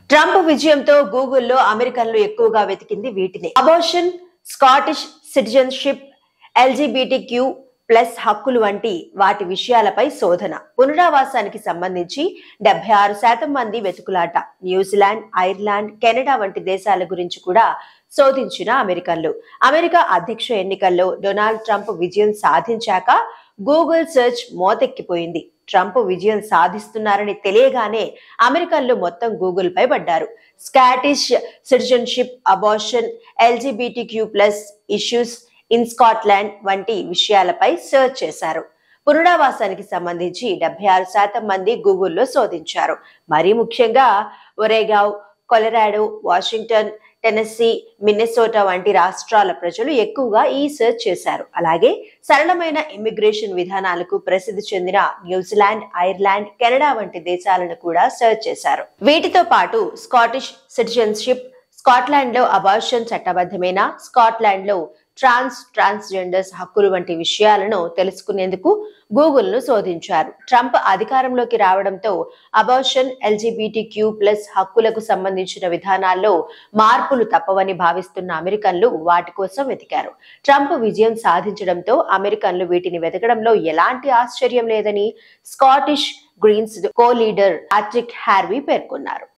Trump విజయంతో గూగుల్లో అమెరికన్లు ఎక్కువగా వెతికింది వీటిని abortion Scottish citizenship LGBT Q plus హక్కులు వంటి వాటి విషయాలపై శోధన పునరావాసానికి సంబంధించి డెబ్బై ఆరు శాతం మంది వెతుకులాట న్యూజిలాండ్ ఐర్లాండ్ కెనడా వంటి దేశాల గురించి కూడా శోధించిన అమెరికన్లు అమెరికా అధ్యక్ష ఎన్నికల్లో డొనాల్డ్ ట్రంప్ విజయం సాధించాక గూగుల్ సెర్చ్ మోతెక్కిపోయింది ట్రంప్ విజయం సాధిస్తున్నారని తెలియగానే అమెరికన్లు మొత్తం గూగుల్ పై పడ్డారు Scottish citizenship abortion LGBT Q plus issues in Scotland వంటి విషయాలపై సెర్చ్ చేశారు పునరావాసానికి సంబంధించి డెబ్బై ఆరు శాతం మంది గూగుల్లో శోధించారు మరీ ముఖ్యంగా Oregon Colorado Washington Tennessee Minnesota వంటి రాష్ట్రాల ప్రజలు ఎక్కువగా ఈ సెర్చ్ చేశారు అలాగే సరళమైన ఇమ్మిగ్రేషన్ విధానాలకు ప్రసిద్ధి చెందిన న్యూజిలాండ్ ఐర్లాండ్ కెనడా వంటి దేశాలను కూడా సెర్చ్ చేశారు వీటితో పాటు స్కాటిష్ సిటిజన్షిప్ స్కాట్లాండ్ లో అబార్షన్ చట్టబద్ధమైన స్కాట్లాండ్ లో ట్రాన్స్ ట్రాన్స్జెండర్స్ హక్కులు వంటి విషయాలను తెలుసుకునేందుకు గూగుల్ ను శోధించారు ట్రంప్ అధికారంలోకి రావడంతో అబార్షన్ ఎల్జీబీటీ క్యూ ప్లస్ హక్కులకు సంబంధించిన విధానాల్లో మార్పులు తప్పవని భావిస్తున్న అమెరికన్లు వాటి కోసం వెతికారు ట్రంప్ విజయం సాధించడంతో అమెరికన్లు వీటిని వెతకడంలో ఎలాంటి ఆశ్చర్యం లేదని Scottish Greens co leader Patrick Harvie పేర్కొన్నారు